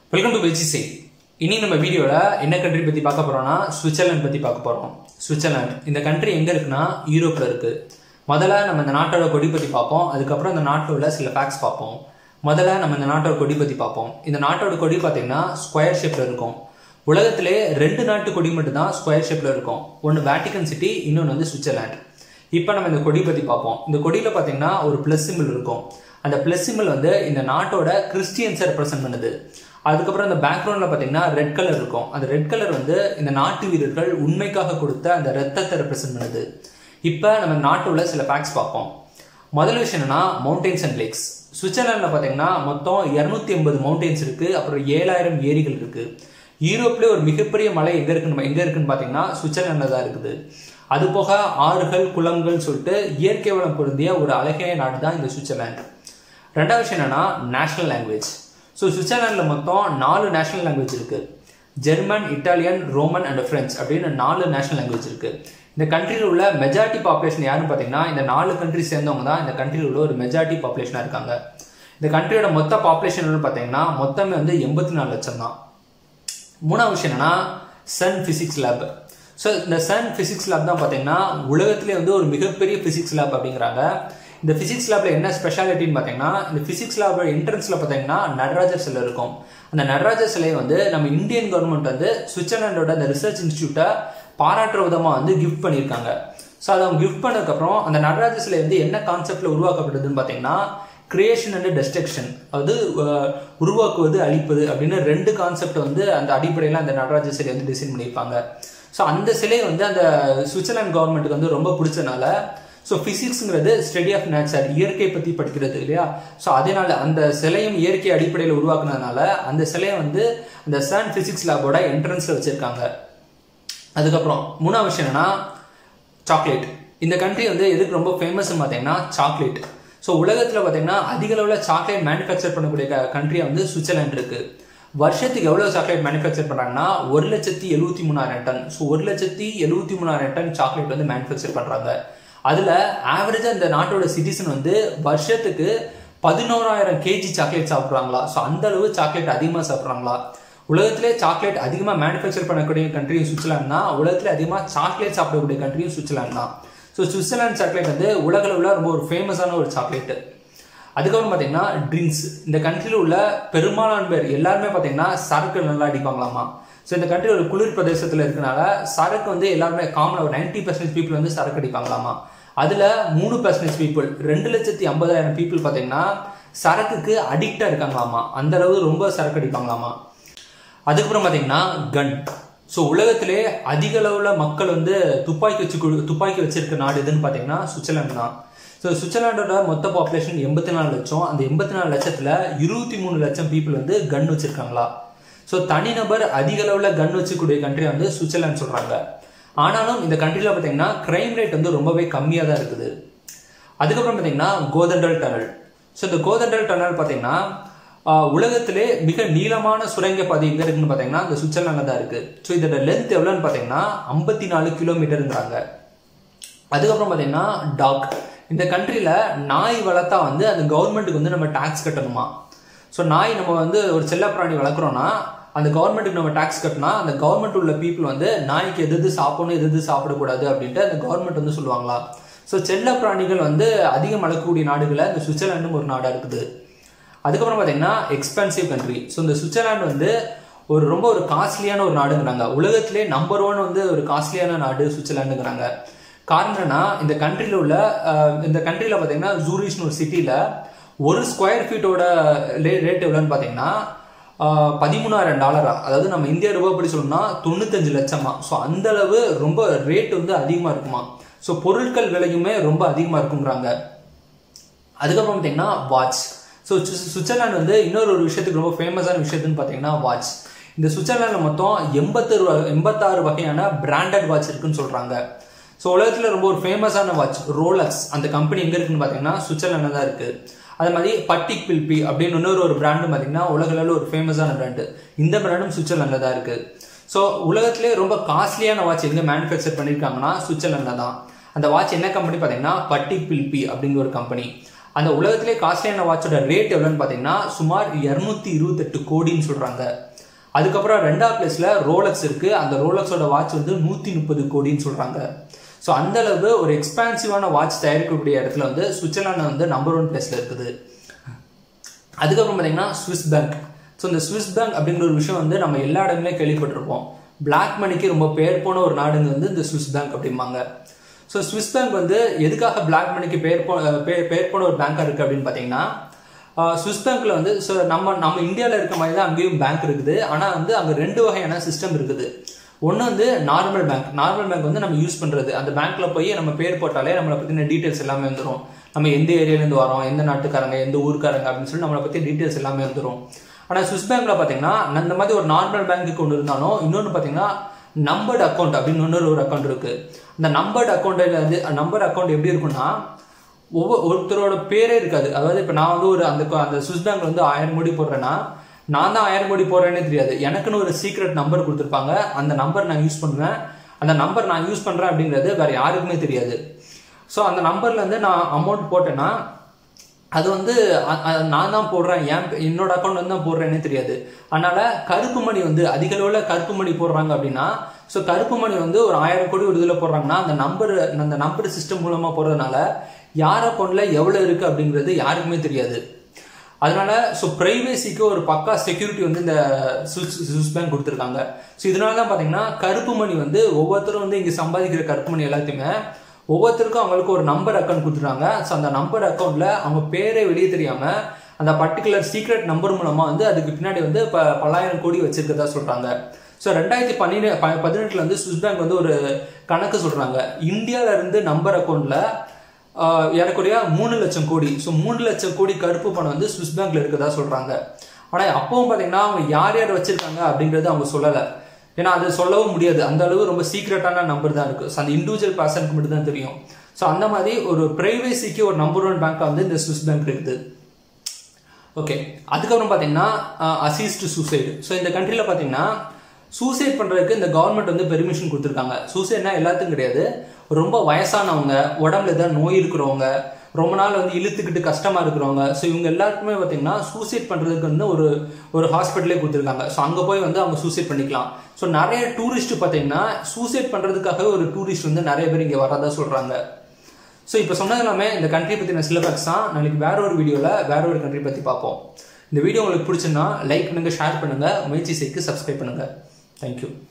welcome to வெஜிசை இனி நம்ம வீடியோவில் என்ன கண்ட்ரி பற்றி பார்க்க போகிறோம்னா சுவிட்சர்லாந்து பற்றி பார்க்க போகிறோம் சுவிட்சர்லாந்து இந்த கண்ட்ரி எங்கே இருக்குன்னா யூரோப்பில் இருக்குது முதல்ல நம்ம இந்த நாட்டோட கொடி பற்றி பார்ப்போம் அதுக்கப்புறம் இந்த நாட்டில் உள்ள சில ஃபேக்ட்ஸ் பார்ப்போம் முதல்ல நம்ம இந்த நாட்டோட கொடி பற்றி பார்ப்போம் இந்த நாட்டோட கொடி பார்த்தீங்கன்னா ஸ்கொயர் ஷேப்பில் இருக்கும் உலகத்திலே ரெண்டு நாட்டு கொடி மட்டும்தான் ஸ்கொயர் ஷேப்பில் இருக்கும் ஒன்று வேட்டிகன் சிட்டி இன்னொன்று வந்து சுவிட்சர்லாந்து இப்போ நம்ம இந்த கொடி பற்றி பார்ப்போம் இந்த கொடியில் பார்த்தீங்கன்னா ஒரு ப்ளஸ் சிம்பிள் இருக்கும் அந்த ப்ளஸ் சிம்பிள் வந்து இந்த நாட்டோட கிறிஸ்டியன்ஸை ரெப்ரசென்ட் பண்ணுது அதுக்கப்புறம் அந்த பேக்ரவுண்டில் பார்த்தீங்கன்னா ரெட் கலர் இருக்கும் அந்த ரெட் கலர் வந்து இந்த நாட்டு வீரர்கள் உண்மைக்காக கொடுத்த அந்த ரத்தத்தை ரெப்ரசென்ட் பண்ணுது இப்போ நம்ம நாட்டில் உள்ள சில ஃபேக்ட்ஸ் பார்ப்போம் முதல் விஷயம் என்னன்னா மவுண்டெயின்ஸ் அண்ட் லேக்ஸ் சுவிட்சர்லாண்டில் பார்த்தீங்கன்னா மொத்தம் இரநூத்தி எண்பது மவுண்டெயின்ஸ் இருக்குது அப்புறம் ஏழாயிரம் ஏரிகள் இருக்குது யூரோப்லேயே ஒரு மிகப்பெரிய மலை எங்கே இருக்குன்னு எங்கே இருக்குன்னு பார்த்தீங்கன்னா சுவிட்சர்லாண்டில் தான் இருக்குது அது போக ஆறுகள் குளங்கள் சொல்லிட்டு இயற்கை வளம் பொருந்திய ஒரு அழகிய நாடு தான் இந்த சுவிட்சர்லாந்து ரெண்டாவது விஷயம் என்னன்னா நேஷனல் லாங்குவேஜ் ஸோ சுவிட்சர்லாண்டில் மொத்தம் நாலு நேஷனல் லாங்குவேஜ் இருக்குது German Italian Roman and French அப்படின்னு நாலு நேஷனல் லாங்குவேஜ் இருக்குது இந்த கண்ட்ரியில் உள்ள மெஜாரிட்டி பாப்புலேஷன் யாருன்னு பார்த்தீங்கன்னா இந்த நாலு கண்ட்ரி சேர்ந்தவங்க தான் இந்த கண்ட்ரியில் உள்ள ஒரு மெஜாரிட்டி பாப்புலேஷனாக இருக்காங்க இந்த கண்ட்ரியோட மொத்த பாப்புலேஷன் பார்த்தீங்கன்னா மொத்தமே வந்து எண்பத்தி நாலு லட்சம் தான் மூணாவது விஷயம் என்னன்னா சன் ஃபிசிக்ஸ் லேப் ஸோ இந்த சன் ஃபிசிக்ஸ் லேப் தான் பார்த்தீங்கன்னா உலகத்திலே வந்து ஒரு மிகப்பெரிய ஃபிசிக்ஸ் லேப் அப்படிங்கிறாங்க இந்த ஃபிசிக்ஸ் லேப்ல என்ன ஸ்பெஷாலிட்டின்னு பார்த்தீங்கன்னா இந்த ஃபிசிக்ஸ் லேப் என்ட்ரன்ஸ்ல பார்த்தீங்கன்னா நடராஜர் சிலை இருக்கும் அந்த நடராஜர் சிலையை வந்து நம்ம இந்தியன் கவர்மெண்ட் வந்து சுவிட்சர்லாண்டோட அந்த ரிசர்ச் இன்ஸ்டியூட்டை பாராட்டுற விதமாக வந்து கிஃப்ட் பண்ணியிருக்காங்க ஸோ அதை அவங்க கிஃப்ட் பண்ணதுக்கப்புறம் அந்த நடராஜர் சிலை வந்து என்ன கான்செப்ட்ல உருவாக்கப்படுதுன்னு பார்த்தீங்கன்னா கிரியேஷன் அண்ட் டெஸ்ட்ரக்ஷன் அது உருவாக்குவது அழிப்பது அப்படின்னு ரெண்டு கான்செப்ட் வந்து அந்த அடிப்படையில் அந்த நடராஜர் சிலை வந்து டிசைன் பண்ணியிருப்பாங்க ஸோ அந்த சிலை வந்து அந்த சுவிட்சர்லாந்து கவர்மெண்ட்டுக்கு வந்து ரொம்ப பிடிச்சனால ஸோ ஃபிசிக்ஸுங்கிறது ஸ்டடி ஆஃப் நேச்சர் இயற்கை பற்றி படிக்கிறது இல்லையா ஸோ அதனால அந்த சிலையும் இயற்கை அடிப்படையில் உருவாக்குனதுனால அந்த சிலையை வந்து அந்த சன் ஃபிசிக்ஸ் லேபோட என்ட்ரன்ஸில் வச்சுருக்காங்க அதுக்கப்புறம் மூணாவது விஷயம் என்னன்னா சாக்லேட் இந்த கண்ட்ரி வந்து எதுக்கு ரொம்ப ஃபேமஸ்ன்னு பார்த்தீங்கன்னா சாக்லேட் ஸோ உலகத்தில் பார்த்தீங்கன்னா அதிக அளவில் சாக்லேட் மேனுஃபேக்சர் பண்ணக்கூடிய கண்ட்ரியாக வந்து சுவிட்சர்லாந்து இருக்குது வருஷத்துக்கு எவ்வளோ சாக்லேட் மேனுஃபேக்சர் பண்ணுறாங்கன்னா ஒரு லட்சத்தி எழுபத்தி மூணாயிரம் டன் ஸோ ஒரு லட்சத்தி எழுபத்தி மூணாயிரம் டன் சாக்லேட் வந்து மேனுஃபேக்சர் பண்ணுறாங்க அதில் ஆவரேஜாக இந்த நாட்டோட சிட்டிசன் வந்து வருஷத்துக்கு பதினோராயிரம் கேஜி சாக்லேட் சாப்பிட்றாங்களா ஸோ அந்த அளவு சாக்லேட் அதிகமாக சாப்பிட்றாங்களா உலகத்திலே சாக்லேட் அதிகமாக மேனுஃபேக்சர் பண்ணக்கூடிய கண்ட்ரியும் சுவிட்சர்லாந்து தான் உலகத்திலே அதிகமாக சாக்லேட் சாப்பிடக்கூடிய கண்ட்ரியும் சுவிட்சர்லாந்து தான் ஸோ சுவிட்சர்லாந்து சாக்லேட் வந்து உலக அளவில் ரொம்ப ஒரு ஃபேமஸான ஒரு சாக்லேட்டு அதுக்கப்புறம் பார்த்தீங்கன்னா ட்ரிங்க்ஸ் இந்த கண்ட்ரியில் உள்ள பெரும்பாலான பேர் எல்லாருமே பார்த்தீங்கன்னா சரக்கு நல்லா அடிப்பாங்களாமா ஸோ இந்த கண்ட்ரி ஒரு குளிர் பிரதேசத்தில் இருக்கனால சரக்கு வந்து எல்லாருமே காமனாக ஒரு நைன்டி பர்சன்டேஜ் பீப்புள் வந்து சரக்கு அடிப்பாங்களாமா அதில் மூணு பர்சன்டேஜ் பீப்புள் ரெண்டு லட்சத்தி ஐம்பதாயிரம் பீப்புள் பார்த்தீங்கன்னா சரக்குக்கு அடிக்டாக இருக்காங்களாமா அந்த அளவு ரொம்ப சரக்கு அடிப்பாங்களாமா அதுக்கப்புறம் பார்த்தீங்கன்னா கன் ஸோ உலகத்திலே அதிக அளவில் மக்கள் வந்து துப்பாக்கி வச்சு துப்பாக்கி வச்சிருக்க நாடு எதுன்னு பார்த்தீங்கன்னா சுவிட்சர்லாந்து தான் ஸோ சுவிட்சர்லாண்டோட மொத்த பாப்புலேஷன் எண்பத்தி நாலு லட்சம் அந்த எண்பத்தி நாலு லட்சத்தில் இருபத்தி மூணு லட்சம் பீப்புள் வந்து கன் வச்சிருக்காங்களா ஸோ தனிநபர் அதிக அளவில் கன் வச்சுக்கூடிய கண்ட்ரி வந்து சுவிட்சர்லாந்து சொல்கிறாங்க ஆனாலும் இந்த கண்ட்ரியில் பார்த்தீங்கன்னா கிரைம் ரேட் வந்து ரொம்பவே கம்மியாக தான் இருக்குது அதுக்கப்புறம் பார்த்தீங்கன்னா கோதண்டல் டனல் ஸோ இந்த கோதண்டல் டனல் பார்த்தீங்கன்னா உலகத்திலே மிக நீளமான சுரங்க பாதை எங்கே இருக்குன்னு பார்த்தீங்கன்னா இந்த சுவிட்சர்லாண்டில் தான் இருக்குது ஸோ இதோட லென்த் எவ்வளோன்னு பார்த்தீங்கன்னா ஐம்பத்தி நாலு கிலோமீட்டருங்கிறாங்க அதுக்கப்புறம் பார்த்தீங்கன்னா டாக் இந்த கண்ட்ரியில் நாய் வளர்த்தா வந்து அந்த கவர்மெண்ட்டுக்கு வந்து நம்ம டேக்ஸ் கட்டணுமா ஸோ நாய் நம்ம வந்து ஒரு செல்லப்பிராணி வளர்க்குறோன்னா அந்த கவர்மெண்ட்டுக்கு நம்ம டேக்ஸ் கட்டினா அந்த கவர்மெண்ட் உள்ள பீப்புள் வந்து நாய்க்கு எது எது சாப்பிடணும் எது எது சாப்பிடக்கூடாது அப்படின்ட்டு அந்த கவர்மெண்ட் வந்து சொல்லுவாங்களா ஸோ செல்ல பிராணிகள் வந்து அதிகம் வளர்க்கக்கூடிய நாடுகளில் இந்த சுவிட்சர்லாண்டும் ஒரு நாடாக இருக்குது அதுக்கப்புறம் பார்த்தீங்கன்னா எக்ஸ்பென்சிவ் கண்ட்ரி ஸோ இந்த சுவிட்சர்லாந்து வந்து ஒரு ரொம்ப ஒரு காஸ்ட்லியான ஒரு நாடுங்கிறாங்க உலகத்திலே நம்பர் ஒன் வந்து ஒரு காஸ்ட்லியான நாடு சுவிட்சர்லாண்டுங்கிறாங்க காரணம்னா இந்த கண்ட்ரியில் உள்ள இந்த கண்ட்ரியில் பார்த்தீங்கன்னா ஜூரிஷ்னு ஒரு சிட்டியில் ஒரு ஸ்கொயர் ஃபீட்டோட ரேட் எவ்வளோன்னு பார்த்தீங்கன்னா பதிமூணாயிரம் டாலரா அதாவது நம்ம இந்திய ரூபாய் சொல்லணும்னா தொண்ணூத்தஞ்சு லட்சமா ஸோ அந்த அளவு ரொம்ப ரேட் வந்து அதிகமாக இருக்குமா ஸோ பொருட்கள் விலையுமே ரொம்ப அதிகமாக இருக்குங்கிறாங்க அதுக்கப்புறம் பார்த்தீங்கன்னா வாட்ச் ஸோ சுவிட்சர்லாந்து வந்து இன்னொரு ஒரு விஷயத்துக்கு ரொம்ப ஃபேமஸான விஷயத்துன்னு பார்த்தீங்கன்னா வாட்ச் இந்த சுவிட்சர்லாண்டில் மொத்தம் எண்பத்தொரு எண்பத்தாறு வகையான பிராண்டட் வாட்ச் இருக்குன்னு சொல்கிறாங்க ஸோ உலகத்தில் ரொம்ப ஒரு ஃபேமஸான வாட்ச் ரோலக்ஸ் அந்த கம்பெனி எங்கே இருக்குன்னு பார்த்தீங்கன்னா சுவிட்சர்லாண்டில் தான் இருக்குது அதே மாதிரி பட்டிக் பில்பி அப்படின்னு இன்னொரு ஒரு பிராண்டு பார்த்தீங்கன்னா உலகளவில் ஒரு ஃபேமஸான பிராண்டு இந்த பிராண்டும் சுவிட்சர்லாண்டில் தான் இருக்குது ஸோ உலகத்திலே ரொம்ப காஸ்ட்லியான வாட்ச் எங்கே மேனுஃபேக்சர் பண்ணியிருக்காங்கன்னா சுவிட்சர்லாண்டில் தான் அந்த வாட்ச் என்ன கம்பெனி பார்த்தீங்கன்னா பட்டிக் பில்பி அப்படிங்கிற ஒரு கம்பெனி அந்த உலகத்திலே காஸ்ட்லியான வாட்சோட ரேட் எவ்வளோன்னு பார்த்தீங்கன்னா சுமார் இரநூத்தி இருபத்தெட்டு கோடின்னு சொல்கிறாங்க அதுக்கப்புறம் ரெண்டாவது பிளேஸ்ல ரோலக்ஸ் இருக்கு அந்த ரோலக்ஸோட வாட்ச் வந்து நூற்றி முப்பது கோடின்னு சொல்கிறாங்க ஸோ அந்த அளவு ஒரு எக்ஸ்பான்சிவான வாட்ச் தயாரிக்கக்கூடிய இடத்துல வந்து சுவிட்சர்லாந்து வந்து நம்பர் ஒன் பிளேஸ்ல இருக்குது அதுக்கப்புறம் பார்த்தீங்கன்னா ஸ்விஸ் பேங்க் ஸோ இந்த ஸ்விஸ் பேங்க் அப்படிங்கிற ஒரு விஷயம் வந்து நம்ம எல்லா இடமே கேள்விப்பட்டிருப்போம் பிளாக் மணிக்கு ரொம்ப பேர் போன ஒரு நாடுங்க வந்து இந்த ஸ்விஸ் பேங்க் அப்படிம்பாங்க ஸோ ஸ்விஸ் பேங்க் வந்து எதுக்காக பிளாக் மணிக்கு பேர் போ பே- பேர் போன ஒரு பேங்காக இருக்குது அப்படின்னு பார்த்தீங்கன்னா ஸ்விஸ் பேங்க்ல வந்து ஸோ நம்ம நம்ம இந்தியாவில் இருக்க மாதிரி தான் அங்கேயும் பேங்க் இருக்குது ஆனால் வந்து அங்கே ரெண்டு வகையான சிஸ்டம் இருக்குது ஒன்று வந்து நார்மல் பேங்க் நார்மல் பேங்க் வந்து நம்ம யூஸ் பண்ணுறது அந்த பேங்க்ல போய் நம்ம பேர் போட்டாலே நம்மளை பற்றின டீட்டெயில்ஸ் எல்லாமே வந்துடும் நம்ம எந்த ஏரியாலேருந்து வரோம் எந்த நாட்டுக்காரங்க எந்த ஊருக்காரங்க அப்படின்னு சொல்லி நம்மளை பற்றி டீட்டெயில்ஸ் எல்லாமே வந்துடும் ஆனால் ஸ்விஸ் பேங்க்ல பார்த்தீங்கன்னா அந்த மாதிரி ஒரு நார்மல் பேங்க்கு ஒன்று இருந்தாலும் இன்னொன்று பார்த்தீங்கன்னா நம்பர்டு அக்கௌண்ட் அப்படின்னு இன்னொரு ஒரு அக்கௌண்ட் இருக்கு அந்த நம்பர்டு அக்கௌண்ட்டில் வந்து நம்பர் அக்கௌண்ட் எப்படி இருக்கும்னா ஒவ்வொரு ஒருத்தரோட பேரே இருக்காது அதாவது இப்போ நான் வந்து ஒரு அந்த அந்த சுவிஸ் பேங்க்ல வந்து ஆயிரம் கோடி போடுறேன்னா நான் தான் ஆயிரம் கோடி போடுறேனே தெரியாது எனக்குன்னு ஒரு சீக்ரெட் நம்பர் கொடுத்துருப்பாங்க அந்த நம்பர் நான் யூஸ் பண்ணுவேன் அந்த நம்பர் நான் யூஸ் பண்ணுறேன் அப்படிங்கிறது வேற யாருக்குமே தெரியாது ஸோ அந்த நம்பர்ல இருந்து நான் அமௌண்ட் போட்டேன்னா அது வந்து அ- அ- நான் தான் போடுறேன் என் என்னோட அக்கௌண்ட் வந்து தான் போடுறேன்னே தெரியாது அதனால கருப்பு மணி வந்து அதிக அளவில் கருப்பு மணி போடுறாங்க அப்படின்னா ஸோ கருப்பு மணி வந்து ஒரு ஆயிரம் கோடி ஒரு இதில் போடுறாங்கன்னா அந்த நம்பர் அந்த நம்பர் சிஸ்டம் மூலமா போடுறதுனால யார் அக்கௌண்ட்ல எவ்வளோ இருக்கு அப்படிங்கிறது யாருக்குமே தெரியாது அதனால ஸோ பிரைவேசிக்கு ஒரு பக்கா செக்யூரிட்டி வந்து இந்த சுவிஸ் சுவிஸ் பேங்க் கொடுத்துருக்காங்க ஸோ இதனால தான் பார்த்தீங்கன்னா கருப்பு மணி வந்து ஒவ்வொருத்தரும் வந்து இங்கே சம்பாதிக்கிற கருப்பு மணி எல்லாத்தையுமே ஒவ்வொருத்தருக்கும் அவங்களுக்கு ஒரு நம்பர் அக்கௌண்ட் கொடுத்துருக்காங்க ஸோ அந்த நம்பர் அக்கௌண்ட்ல அவங்க பேரே வெளியே தெரியாம அந்த பர்டிகுலர் சீக்ரெட் நம்பர் மூலமா வந்து அதுக்கு பின்னாடி வந்து இப்போ பல்லாயிரம் கோடி வச்சிருக்கதா சொல்றாங்க ஸோ ரெண்டாயிரத்தி பன்னிரெண்டு ப- பதினெட்டுல வந்து சுவிஸ் பேங்க் வந்து ஒரு கணக்கு சொல்றாங்க இந்தியால இருந்து நம்பர் அக்கௌண்ட்ல ஆஹ் ஏறக்குறைய மூணு லட்சம் கோடி ஸோ மூணு லட்சம் கோடி கருப்பு பணம் வந்து சுவிஸ் பேங்க்ல இருக்கதா சொல்றாங்க ஆனா அப்பவும் பாத்தீங்கன்னா அவங்க யார் யார் வச்சிருக்காங்க அப்படிங்கறது அவங்க சொல்லல ஏன்னா அது சொல்லவும் முடியாது அந்த அளவு ரொம்ப சீக்ரெட்டான நம்பர் தான் இருக்கு ஸோ அந்த இண்டிவிஜுவல் பர்சனுக்கு மட்டும் தான் தெரியும் ஸோ அந்த மாதிரி ஒரு பிரைவேசிக்கு ஒரு நம்பர் ஒன் பேங்க் வந்து இந்த சுவிஸ் பேங்க் இருக்குது ஓகே அதுக்கப்புறம் பார்த்தீங்கன்னா அசிஸ்ட் சூசைடு ஸோ இந்த கண்ட்ரியில் பார்த்தீங்கன்னா சூசைட் பண்ணுறதுக்கு இந்த கவர்மெண்ட் வந்து பெர்மிஷன் கொடுத்துருக்காங்க சூசைட்னா எல்லாத்துக்கும் கிடையாது ரொம்ப வயசானவங்க உடம்புல ஏதாவது நோய் இருக்கிறவங்க ரொம்ப நாள் வந்து இழுத்துக்கிட்டு கஷ்டமா இருக்கிறவங்க ஸோ இவங்க எல்லாருக்குமே பார்த்தீங்கன்னா சூசைட் பண்ணுறதுக்கு வந்து ஒரு ஒரு ஹாஸ்பிட்டலே கொடுத்துருக்காங்க ஸோ அங்கே போய் வந்து அவங்க சூசைட் பண்ணிக்கலாம் ஸோ நிறைய டூரிஸ்ட் பார்த்தீங்கன்னா சூசைட் பண்ணுறதுக்காகவே ஒரு டூரிஸ்ட் வந்து நிறைய பேர் இங்கே வரதா சொல்கிறாங்க ஸோ இப்போ சொன்னது எல்லாமே இந்த கண்ட்ரி பற்றின சிலபஸ் தான் நாளைக்கு வேற ஒரு வீடியோவில் வேற ஒரு கண்ட்ரி பற்றி பார்ப்போம் இந்த வீடியோ உங்களுக்கு பிடிச்சுன்னா லைக் பண்ணுங்கள் ஷேர் பண்ணுங்கள் முயற்சி செய்து சப்ஸ்கிரைப் பண்ணுங்கள் தேங்க்யூ